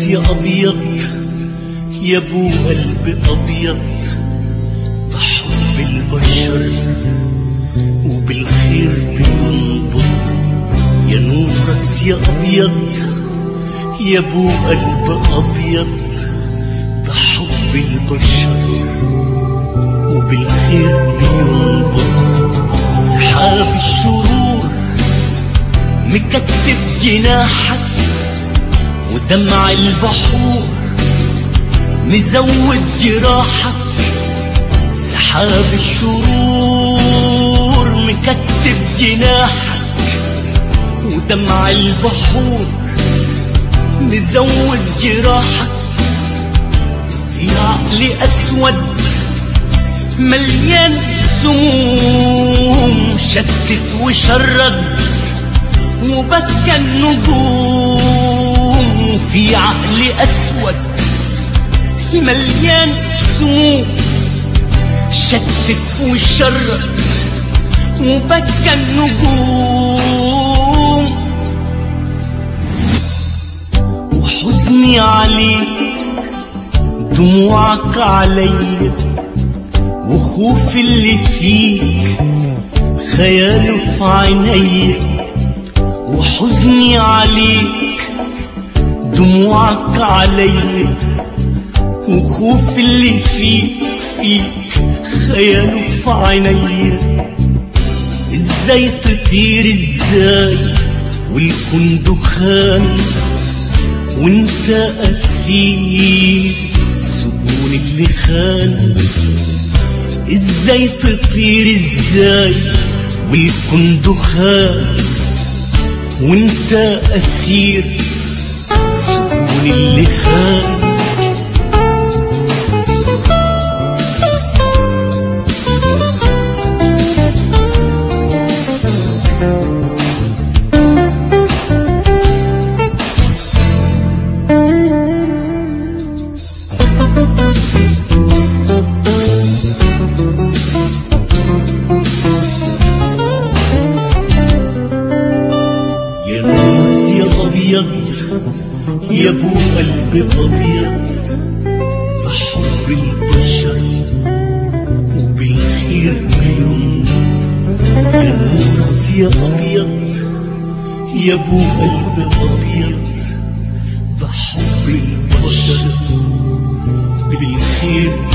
راس يا أبيض يا ابو قلب أبيض بحب البشر وبالخير بينبض يا نور راس يا أبيض يا ابو قلب أبيض بحب البشر وبالخير بينبض سحاب الشرور مكتف جناحك ودمع البحور مزود جراحك سحاب الشرور مكتف جناحك ودمع البحور مزود جراحك في عقل أسود مليان سموم شتت وشرد وبكى النجوم في عقل أسود مليان سموم شتت وشرد وبكى النجوم وحزني عليك دموعك عليا وخوف اللي فيك خياله في عينيا وحزني عليك دموعك عليا وخوف اللي فيك فيك خياله في عينيا ازاي تطير ازاي والكون دخان وانت اسير سجون اللي خان ازاي تطير ازاي والكون دخان وانت اسير سجون اللي خان يا ناس يا أبيض يا ابو قلب أبيض بحب البشر وبالخير بيوم يا ناس يا أبيض يا ابو قلب أبيض بحب البشر بالخير